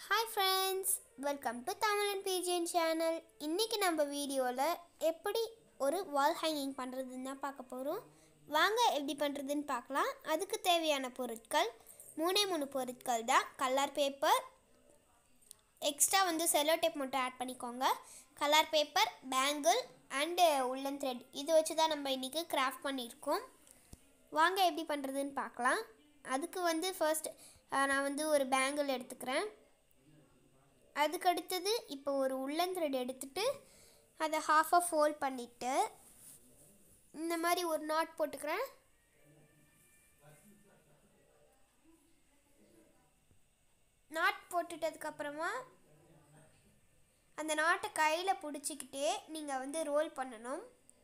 hi friends welcome to தமிழன் பிஜிஎன் channel இன்றைக்கி நம்ம வீடியோவில் எப்படி ஒரு வால் ஹேங்கிங் பண்ணுறதுன்னு தான் பார்க்க போகிறோம் வாங்க எப்படி பண்ணுறதுன்னு பார்க்கலாம் அதுக்கு தேவையான பொருட்கள் மூணே மூணு பொருட்கள் தான் கலர் பேப்பர் எக்ஸ்ட்ரா வந்து செல்லோ டேப் மட்டும் ஆட் பண்ணிக்கோங்க colour paper bangle and woollen thread இது வச்சு தான் நம்ம இன்றைக்கி கிராஃப்ட் பண்ணியிருக்கோம் வாங்க எப்படி பண்ணுறதுன்னு பார்க்கலாம் அதுக்கு வந்து ஃபர்ஸ்ட் நான் வந்து ஒரு பேங்கிள் எடுத்துக்கிறேன் அதுக்கு அடுத்தது இப்போ ஒரு உள்ளன் த்ரெட் எடுத்துட்டு அதை ஹாஃபாக ஃபோல்ட் பண்ணிவிட்டு இந்த மாதிரி ஒரு நாட் போட்டுக்கிறேன் நாட் போட்டுட்டதுக்கப்புறமா அந்த நாட்டை கையில் பிடிச்சிக்கிட்டே நீங்கள் வந்து ரோல் பண்ணணும்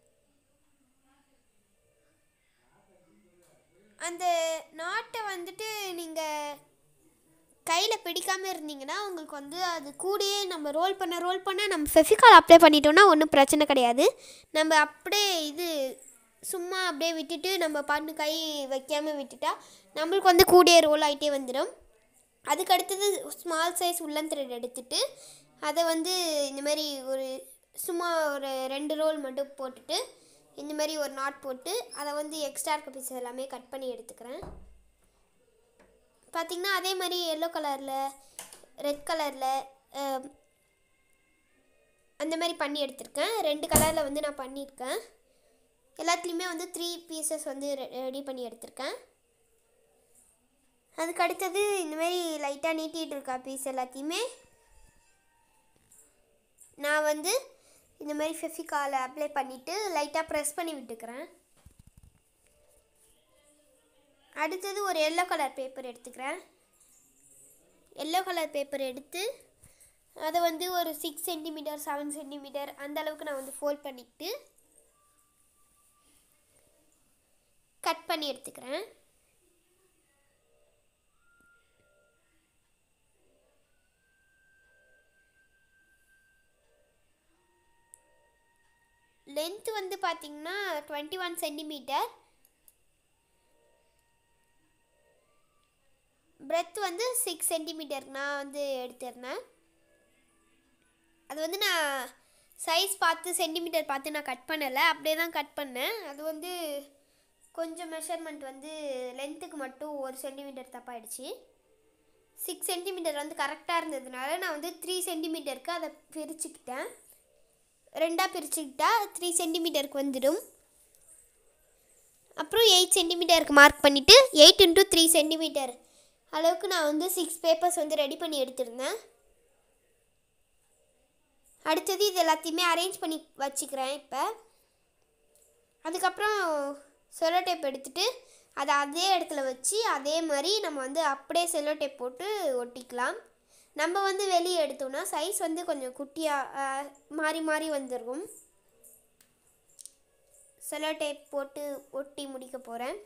அந்த நாட்டை வந்துட்டு நீங்கள் கையில் பிடிக்காமல் இருந்தீங்கன்னா உங்களுக்கு வந்து அது கூடயே நம்ம ரோல் பண்ண ரோல் பண்ண நம்ம ஃபெஃபிகால் அப்ளை பண்ணிட்டோம்னா ஒன்றும் பிரச்சனை கிடையாது நம்ம அப்படியே இது சும்மா அப்படியே விட்டுட்டு நம்ம பண்ணு கை வைக்காமல் விட்டுட்டா நம்மளுக்கு வந்து கூடயே ரோல் ஆகிட்டே வந்துடும் அதுக்கு அடுத்தது ஸ்மால் சைஸ் உள்ளன் த்ரெட் எடுத்துட்டு அதை வந்து இந்த மாதிரி ஒரு சும்மா ஒரு ரெண்டு ரோல் மட்டும் போட்டுட்டு இந்த மாதிரி ஒரு நாட் போட்டு அதை வந்து எக்ஸ்ட்ரா இருக்க பீஸ் எல்லாமே கட் பண்ணி எடுத்துக்கிறேன் பார்த்திங்கன்னா அதே மாதிரி எல்லோ கலரில் ரெட் கலரில் அந்த மாதிரி பண்ணி எடுத்திருக்கேன் ரெண்டு கலரில் வந்து நான் பண்ணியிருக்கேன் எல்லாத்துலேயுமே வந்து த்ரீ பீசஸ் வந்து ரெடி பண்ணி எடுத்திருக்கேன் அதுக்கு அடுத்தது இந்தமாரி லைட்டாக நீட்டிகிட்டு இருக்க பீஸ் எல்லாத்தையுமே நான் வந்து இந்த மாதிரி ஃபெஃபிகாலை அப்ளை பண்ணிவிட்டு லைட்டாக ப்ரெஸ் பண்ணி விட்டுக்கிறேன் அடுத்தது ஒரு எல்லோ கலர் பேப்பர் எடுத்துக்கிறேன் எல்லோ கலர் பேப்பர் எடுத்து அதை வந்து ஒரு சிக்ஸ் சென்டிமீட்டர் செவன் சென்டிமீட்டர் அந்த அளவுக்கு நான் வந்து ஃபோல்ட் பண்ணிக்கிட்டு கட் பண்ணி எடுத்துக்கிறேன் லென்த் வந்து பார்த்திங்கன்னா டுவெண்ட்டி ஒன் சென்டிமீட்டர் பிரெத் வந்து சிக்ஸ் சென்டிமீட்டர் நான் வந்து எடுத்திருந்தேன் அது வந்து நான் சைஸ் பார்த்து சென்டிமீட்டர் பார்த்து நான் கட் பண்ணலை அப்படியே தான் கட் பண்ணேன் அது வந்து கொஞ்சம் மெஷர்மெண்ட் வந்து லென்த்துக்கு மட்டும் ஒரு சென்டிமீட்டர் தப்பாயிடுச்சு சிக்ஸ் சென்டிமீட்டர் வந்து கரெக்டாக இருந்ததுனால நான் வந்து த்ரீ சென்டிமீட்டருக்கு அதை பிரிச்சுக்கிட்டேன் ரெண்டாக பிரிச்சுக்கிட்டா த்ரீ சென்டிமீட்டருக்கு வந்துடும் அப்புறம் எயிட் சென்டிமீட்டருக்கு மார்க் பண்ணிவிட்டு எயிட் இன்ட்டு த்ரீ சென்டிமீட்டர் அளவுக்கு நான் வந்து சிக்ஸ் பேப்பர்ஸ் வந்து ரெடி பண்ணி எடுத்திருந்தேன் அடுத்தது இது எல்லாத்தையுமே அரேஞ்ச் பண்ணி வச்சுக்கிறேன் இப்போ அதுக்கப்புறம் செல்லோ டேப் எடுத்துகிட்டு அதை அதே இடத்துல வச்சு அதே மாதிரி நம்ம வந்து அப்படியே செல்லோ டேப் போட்டு ஒட்டிக்கலாம் நம்ம வந்து வெளியே எடுத்தோம்னா சைஸ் வந்து கொஞ்சம் குட்டியாக மாறி மாறி வந்துடும் செல்லோ டேப் போட்டு ஒட்டி முடிக்க போகிறேன்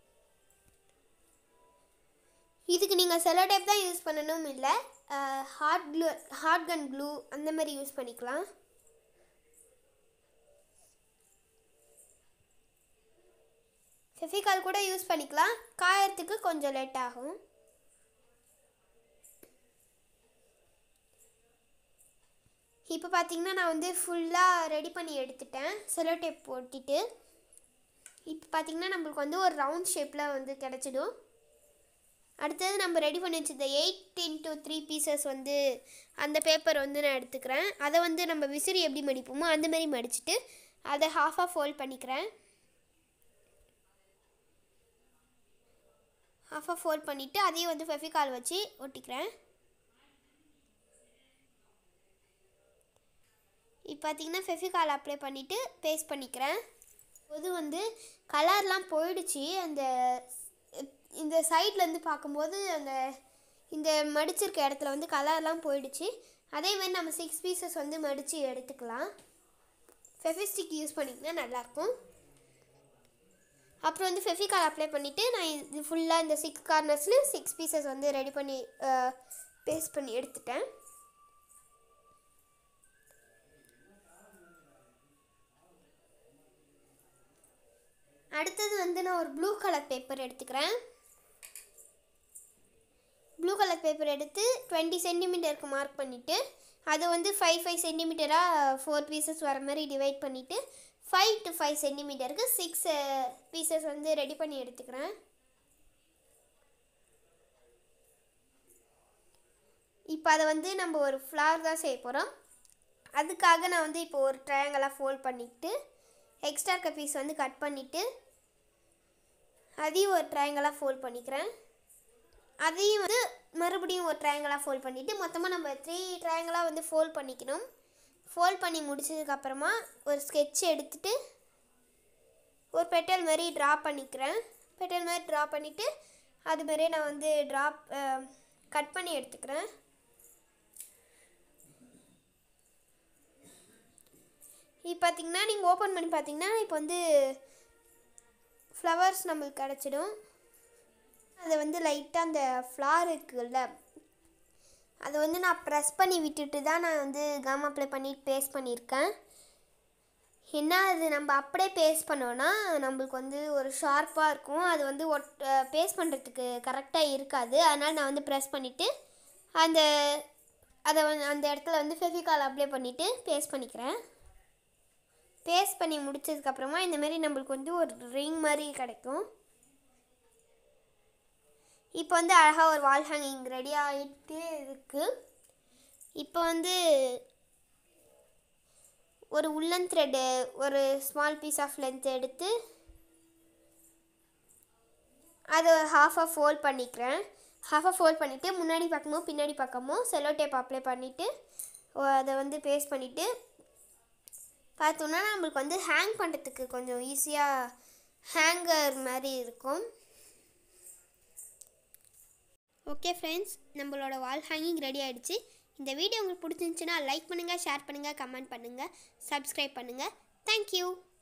இதுக்கு நீங்கள் செல்லோ டேப் தான் யூஸ் பண்ணணும் இல்லை hard glue hard gun glue அந்த மாதிரி யூஸ் பண்ணிக்கலாம் ஃபெஃபிகால் கூட யூஸ் பண்ணிக்கலாம் காயறதுக்கு கொஞ்சம் லேட் ஆகும் இப்போ பார்த்தீங்கன்னா நான் வந்து ஃபுல்லாக ரெடி பண்ணி எடுத்துட்டேன் செலோ டேப் போட்டிட்டு இப்போ பார்த்தீங்கன்னா நம்மளுக்கு வந்து ஒரு ரவுண்ட் ஷேப்பில் வந்து கிடச்சிடும் அடுத்தது நம்ம ரெடி பண்ணி வச்சுருந்த எயிட் இன்ட்டு த்ரீ பீசஸ் வந்து அந்த பேப்பர் வந்து நான் எடுத்துக்கிறேன் அதை வந்து நம்ம விசிறி எப்படி மடிப்போமோ அந்த மாதிரி மடிச்சுட்டு அதை ஹாஃபாக ஃபோல்ட் பண்ணிக்கிறேன் ஹாஃபாக ஃபோல்ட் பண்ணிவிட்டு அதையும் வந்து ஃபெஃபிகால் வச்சு ஒட்டிக்கிறேன் இப்போ பார்த்தீங்கன்னா ஃபெஃபிகால் அப்ளை பண்ணிவிட்டு பேஸ்ட் பண்ணிக்கிறேன் அது வந்து கலர்லாம் போயிடுச்சு அந்த இந்த சைட்லேருந்து பார்க்கும்போது அந்த இந்த மடிச்சிருக்க இடத்துல வந்து கலர்லாம் போயிடுச்சு அதேமாதிரி நம்ம சிக்ஸ் பீசஸ் வந்து மடித்து எடுத்துக்கலாம் ஃபெஃபிஸ்டிக் யூஸ் பண்ணிங்கன்னா நல்லாயிருக்கும் அப்புறம் வந்து ஃபெஃபிகால் அப்ளை பண்ணிவிட்டு நான் இது ஃபுல்லாக இந்த சிக்ஸ் கார்னர்ஸ்லையும் சிக்ஸ் பீசஸ் வந்து ரெடி பண்ணி பேஸ்ட் பண்ணி எடுத்துட்டேன் அடுத்தது வந்து நான் ஒரு ப்ளூ கலர் பேப்பர் எடுத்துக்கிறேன் ப்ளூ கலர் பேப்பர் எடுத்து டுவெண்ட்டி சென்டிமீட்டருக்கு மார்க் பண்ணிவிட்டு அதை வந்து ஃபைவ் ஃபைவ் சென்டிமீட்டராக ஃபோர் பீசஸ் வர மாதிரி டிவைட் பண்ணிவிட்டு ஃபைவ் டு ஃபைவ் சென்டிமீட்டருக்கு சிக்ஸ் பீசஸ் வந்து ரெடி பண்ணி எடுத்துக்கிறேன் இப்போ அதை வந்து நம்ம ஒரு ஃப்ளார் தான் செய்ய போகிறோம் அதுக்காக நான் வந்து இப்போ ஒரு ட்ரையாங்கலாக ஃபோல்ட் பண்ணிவிட்டு எக்ஸ்ட்ரா இருக்க பீஸ் வந்து கட் பண்ணிவிட்டு அதையும் ஒரு ட்ரையாங்கலாக ஃபோல்ட் பண்ணிக்கிறேன் அதையும் வந்து மறுபடியும் ஒரு ட்ரையாங்கலாக ஃபோல்ட் பண்ணிவிட்டு மொத்தமாக நம்ம த்ரீ ட்ரையாங்கலாக வந்து ஃபோல்ட் பண்ணிக்கணும் ஃபோல்ட் பண்ணி முடிச்சதுக்கப்புறமா ஒரு ஸ்கெட்ச் எடுத்துட்டு ஒரு பெட்டல் மாதிரி ட்ரா பண்ணிக்கிறேன் பெட்டல் மாதிரி ட்ரா பண்ணிவிட்டு அது மாதிரியே நான் வந்து ட்ராப் கட் பண்ணி எடுத்துக்கிறேன் இப்போ பார்த்தீங்கன்னா நீங்கள் ஓப்பன் பண்ணி பார்த்தீங்கன்னா இப்போ வந்து ஃப்ளவர்ஸ் நம்மளுக்கு கிடச்சிடும் அதை வந்து லைட்டாக அந்த ஃப்ளார் இருக்குல்ல அதை வந்து நான் ப்ரெஸ் பண்ணி விட்டுட்டு தான் நான் வந்து கம் அப்ளை பண்ணி பேஸ்ட் பண்ணியிருக்கேன் என்ன அது நம்ம அப்படியே பேஸ்ட் பண்ணோன்னா நம்மளுக்கு வந்து ஒரு ஷார்ப்பாக இருக்கும் அது வந்து ஒட் பேஸ்ட் பண்ணுறதுக்கு கரெக்டாக இருக்காது அதனால் நான் வந்து ப்ரெஸ் பண்ணிவிட்டு அந்த அதை வந்து அந்த இடத்துல வந்து ஃபெவிகால் அப்ளை பண்ணிவிட்டு பேஸ்ட் பண்ணிக்கிறேன் பேஸ்ட் பண்ணி முடிச்சதுக்கப்புறமா இந்தமாரி நம்மளுக்கு வந்து ஒரு ரிங் மாதிரி கிடைக்கும் இப்போ வந்து அழகாக ஒரு வால் ஹேங்கிங் ரெடி ஆகிட்டு இருக்குது இப்போ வந்து ஒரு உள்ளன் த்ரெட்டு ஒரு ஸ்மால் பீஸ் ஆஃப் லென்த் எடுத்து அதை ஹாஃபாக ஃபோல்ட் பண்ணிக்கிறேன் ஹாஃபாக ஃபோல்ட் பண்ணிவிட்டு முன்னாடி பக்கமோ பின்னாடி பக்கமோ செல்லோ டேப் அப்ளை பண்ணிவிட்டு அதை வந்து பேஸ்ட் பண்ணிவிட்டு பார்த்தோன்னா நம்மளுக்கு வந்து ஹேங் பண்ணுறதுக்கு கொஞ்சம் ஈஸியாக ஹேங்கர் மாதிரி இருக்கும் ஓகே ஃப்ரெண்ட்ஸ் நம்மளோட வால் ஹேங்கிங் ரெடி ஆகிடுச்சு இந்த வீடியோ உங்களுக்கு பிடிச்சிருந்துச்சுன்னா லைக் பண்ணுங்கள் ஷேர் பண்ணுங்கள் கமெண்ட் பண்ணுங்கள் சப்ஸ்கிரைப் பண்ணுங்கள் தேங்க்யூ